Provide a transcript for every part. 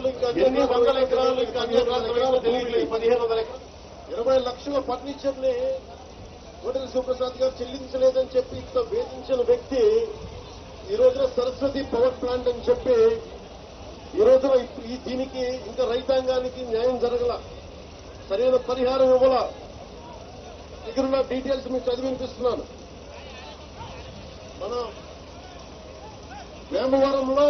ఎకరాలు ఇంకా ఎన్ని వందల ఎకరాలు ఇంకా అన్ని ఎకరాలు తెలియట్లేదు పదిహేను వందల ఎకరాలు ఇరవై లక్షల ఫర్నిచర్ ని కోటరి శివప్రసాద్ గారు చెల్లించలేదని చెప్పి ఇక్కడ వేధించిన వ్యక్తి ఈ రోజున సరస్వతి పవర్ ప్లాంట్ అని చెప్పి ఈ రోజున ఇప్- ఈ దీనికి ఇంకా రైతాంగానికి న్యాయం జరగల సరైన పరిహారం ఇవ్వాల దగ్గరున్న డీటెయిల్స్ మీకు చదివి వినిపిస్తున్నాను మన వేమవరంలో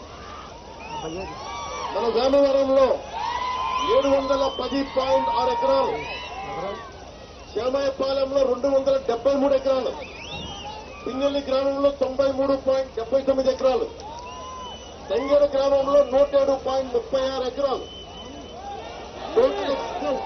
మన వేమవరంలో ఏడు వందల పది పాయింట్ ఆరు ఎకరాలు శ్యామాయపాలెంలో రెండు వందల డెబ్బై మూడు ఎకరాలు పింగళి గ్రామంలో తొంభై మూడు పాయింట్ డెబ్బై తొమ్మిది ఎకరాలు తంగేరు గ్రామంలో నూట ఏడు పాయింట్ ముప్పై ఆరు ఎకరాలు టోటల్ ఎక్స్టెంట్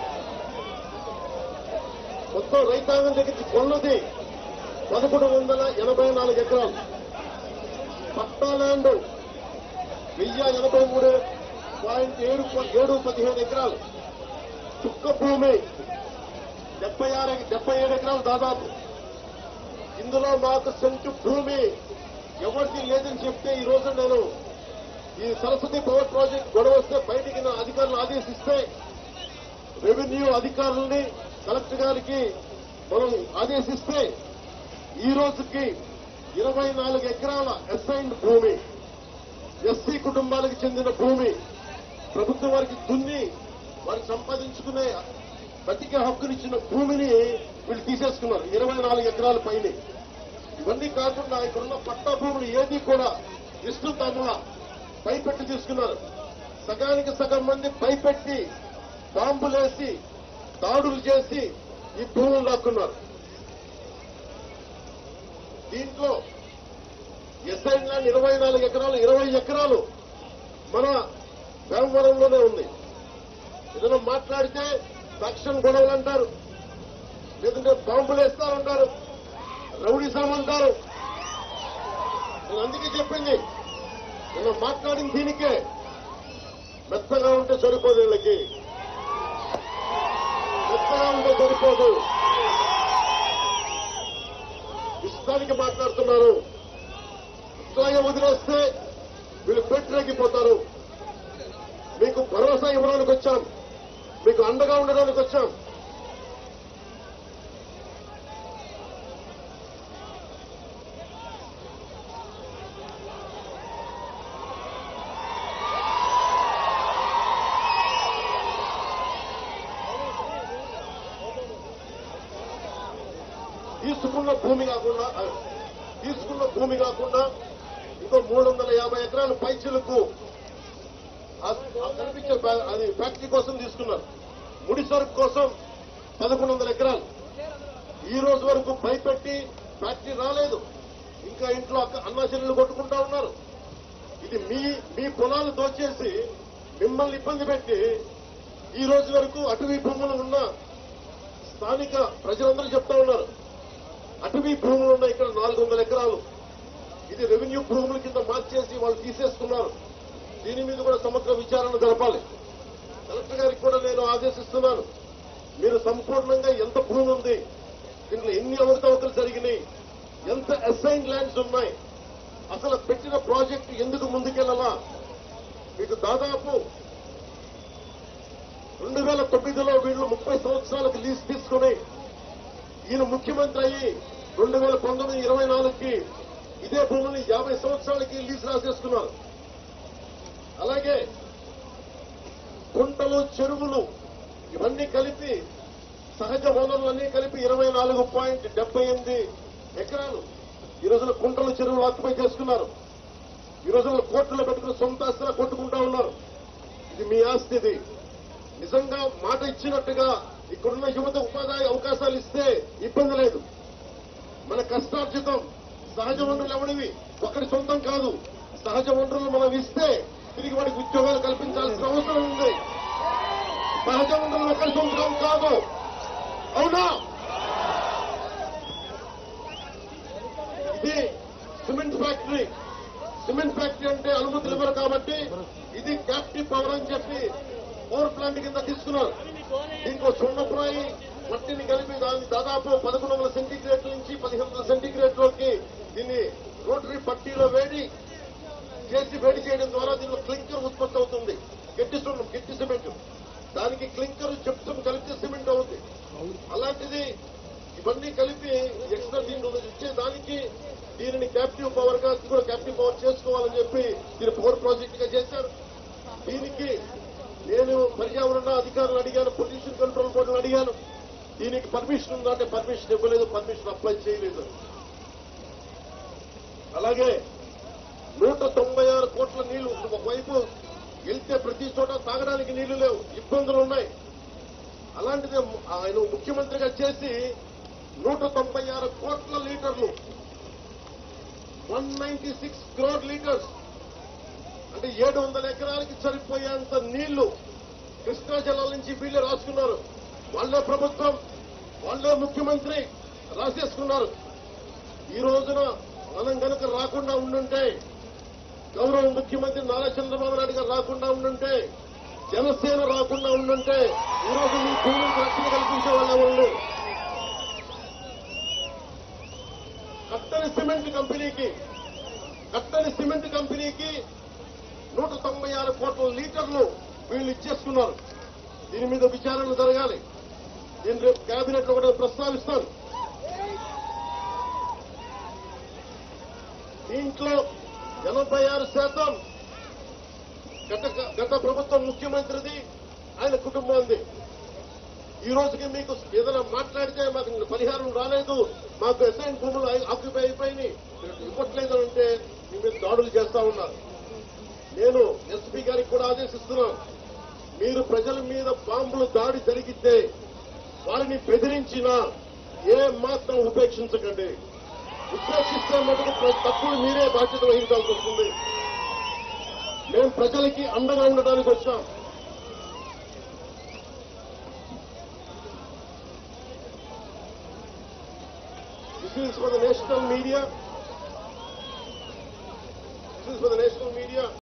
మొత్తం రైతాంగం దగ్గరికి కొన్నది పదకొండు వందల ఎనభై నాలుగు ఎకరాలు పట్టా ల్యాండ్ వెయ్యి ఎనభై మూడు పాయింట్ ఏడు ఏడు పదిహేను ఎకరాలు చుక్క భూమి డెబ్బై ఆరు డెబ్బై ఏడు ఎకరాలు దాదాపు ఇందులో మాకు సెంటు భూమి ఎవరిది లేదని చెప్తే ఈ రోజు నేను ఈ సరస్వతి పవర్ ప్రాజెక్ట్ గొడవ వస్తే బయటికి నా అధికారులు ఆదేశిస్తే రెవెన్యూ అధికారుల్ని కలెక్టర్ గారికి మనం ఆదేశిస్తే ఈ రోజుకి ఇరవై నాలుగు ఎకరాల అసైన్డ్ భూమి ఎస్సీ కుటుంబాలకు చెందిన భూమి ప్రభుత్వం వారికి దున్ని వారికి సంపాదించుకునే బతికే హక్కునిచ్చిన భూమిని వీళ్ళు తీసేసుకున్నారు ఇరవై నాలుగు ఎకరాల పైన ఇవన్నీ కాకుండా ఇక్కడున్న పట్టా భూములు ఏది కూడా ఇష్టం తమ్ముల పైపెట్టి తీసుకున్నారు సగానికి సగం మంది పైపెట్టి బాంబులేసి దాడులు చేసి ఈ భూములు లాక్కున్నారు దీంట్లో ఎస్ఐన్ ల్యాండ్ ఇరవై నాలుగు ఎకరాలు ఇరవై ఎకరాలు మన వేమవరంలోనే ఉంది ఏదైనా మాట్లాడితే ఫ్యాక్షన్ గొడవలు అంటారు లేదంటే బాంబులు వేస్తారంటారు రౌడీసం అంటారు నేను అందుకే చెప్పింది నేను మాట్లాడిన దీనికే మెత్తగా ఉంటే సరిపోదు వీళ్ళకి మెత్తగా ఉంటే సరిపోదు ఇష్టానికి మాట్లాడుతున్నారు ఇట్లాగే వదిలేస్తే వీళ్ళు పెట్టిరెక్కిపోతారు మీకు భరోసా ఇవ్వడానికి వచ్చాం మీకు అండగా ఉండడానికి వచ్చాం తీసుకున్న భూమి కాకుండా ఆ, తీసుకున్న భూమి కాకుండా ఇంకో మూడు వందల యాభై ఎకరాలు పైచులకు కనిపించే ఫ్యా- అది ఫ్యాక్టరీ కోసం తీసుకున్నారు ముడి సరుకు కోసం పదకొండు వందల ఎకరాలు ఈ రోజు వరకు భయపెట్టి ఫ్యాక్టరీ రాలేదు ఇంకా ఇంట్లో అక్క అన్నా చెల్లెలు కొట్టుకుంటా ఉన్నారు ఇది మీ మీ పొలాలు దోచేసి మిమ్మల్ని ఇబ్బంది పెట్టి ఈ రోజు వరకు అటవీ భూములు ఉన్న స్థానిక ప్రజలందరూ చెప్తా ఉన్నారు అటవీ భూములు ఉన్న ఇక్కడ నాలుగు వందల ఎకరాలు ఇది రెవెన్యూ భూముల కింద మార్చేసి వాళ్ళు తీసేసుకున్నారు దీని మీద కూడా సమగ్ర విచారణ జరపాలి కలెక్టర్ గారికి కూడా నేను ఆదేశిస్తున్నాను మీరు సంపూర్ణంగా ఎంత భూమి ఉంది దీంట్లో ఎన్ని అవకతవకలు జరిగినాయి ఎంత అసైన్ ల్యాండ్స్ ఉన్నాయి అసలు పెట్టిన ప్రాజెక్టు ఎందుకు ముందుకెళ్ళాలా మీకు దాదాపు రెండు వేల తొమ్మిదిలో వీళ్ళు ముప్పై సంవత్సరాలకు లీజ్ తీసుకుని ఈయన ముఖ్యమంత్రి అయ్యి రెండు వేల పంతొమ్మిది ఇరవై నాలుగుకి ఇదే భూమిని యాభై సంవత్సరాలకి లీజ్ రాసేసుకున్నారు అలాగే కుంటలు చెరువులు ఇవన్నీ కలిపి సహజ వనరులన్నీ కలిపి ఇరవై నాలుగు పాయింట్ డెబ్బై ఎనిమిది ఎకరాలు ఈ రోజున కుంటలు చెరువులు ఆక్యుపై చేసుకున్నారు ఈ రోజున కోర్టులో పెట్టుకుని సొంత ఆస్తిలా కొట్టుకుంటా ఉన్నారు ఇది మీ ఆస్తి ఇది నిజంగా మాట ఇచ్చినట్టుగా ఇక్కడున్న యువత ఉపాధి అవకాశాలు ఇస్తే ఇబ్బంది లేదు మన కష్టార్జితం సహజ వనరులు ఎవడివి ఒకరి సొంతం కాదు సహజ వనరులు మనం ఇస్తే తిరిగి వాడికి ఉద్యోగాలు కల్పించాల్సిన అవసరం ఉంది సహజ వనరులు ఒకరి సొంతం కాదు అవునా ఇది సిమెంట్ ఫ్యాక్టరీ సిమెంట్ ఫ్యాక్టరీ అంటే అనుమతులు ఇవ్వరు కాబట్టి ఇది క్యాప్టివ్ పవర్ అని చెప్పి పవర్ ప్లాంట్ కింద తీసుకున్నారు దీంట్లో సున్నప్రాయి మట్టిని కలిపి దాన్ని దాదాపు పదకొండు వందల సెంటీగ్రేడ్ నుంచి పదిహేను వందల సెంటీగ్రేడ్ లోకి దీన్ని రోటరీ పట్టీలో వేడి చేసి వేడి చేయడం ద్వారా దీనిలో క్లింకర్ ఉత్పత్తి అవుతుంది ఇక కోర్ ప్రాజెక్ట్ గా చేశారు దీనికి నేను పర్యావరణ అధికారులు అడిగాను పొల్యూషన్ కంట్రోల్ బోర్డును అడిగాను దీనికి పర్మిషన్ ఉందా అంటే పర్మిషన్ ఇవ్వలేదు పర్మిషన్ అప్లై చేయలేదు అలాగే నూట తొంభై ఆరు కోట్ల నీళ్లు ఒకవైపు వెళ్తే ప్రతి చోట తాగడానికి నీళ్లు లేవు ఇబ్బందులు ఉన్నాయి అలాంటిదే ఆయన ముఖ్యమంత్రిగా చేసి నూట తొంభై ఆరు కోట్ల లీటర్లు one ninety six crore litres అంటే ఏడు వందల ఎకరాలకి సరిపోయేంత నీళ్లు కృష్ణా జలాల నుంచి వీళ్ళే రాసుకున్నారు వాళ్ళే ప్రభుత్వం వాళ్ళే ముఖ్యమంత్రి రాసేసుకున్నారు ఈ రోజున మనం గనుక రాకుండా ఉండుంటే గౌరవ ముఖ్యమంత్రి నారా చంద్రబాబు నాయుడు గారు రాకుండా ఉండుంటే జనసేన రాకుండా ఉండుంటే ఈ రోజు మీ భూమికి రక్షణ కల్పించే వాళ్ళ వాళ్ళు కట్టని సిమెంట్ కంపెనీకి కట్టని సిమెంట్ కంపెనీకి నూట తొంభై ఆరు కోట్ల లీటర్లు వీళ్ళు ఇచ్చేసుకున్నారు దీని మీద విచారణ జరగాలి నేను రేపు కేబినెట్ లో కూడా ప్రస్తావిస్తాను దీంట్లో ఎనభై ఆరు శాతం గత గత ప్రభుత్వం ముఖ్యమంత్రిది ఆయన కుటుంబాన్ని ఈ రోజుకి మీకు ఏదైనా మాట్లాడితే మాకు ఇంకా పరిహారం రాలేదు మాకు అసైన్ భూములు ఆక్యుపై అయిపోయినాయి ఇవ్వట్లేదు అని అంటే మీ మీద దాడులు చేస్తా ఉన్నారు నేను ఎస్పీ గారికి కూడా ఆదేశిస్తున్నాను మీరు ప్రజల మీద బాంబులు దాడి జరిగితే వారిని బెదిరించినా ఏ మాత్రం ఉపేక్షించకండి ఉపేక్షిస్తే మటుకు ప్ర- తప్పులు మీరే బాధ్యత వహించాల్సి వస్తుంది మేము ప్రజలకి అండగా ఉండడానికి వచ్చాం This is for the national media. This is for the national media.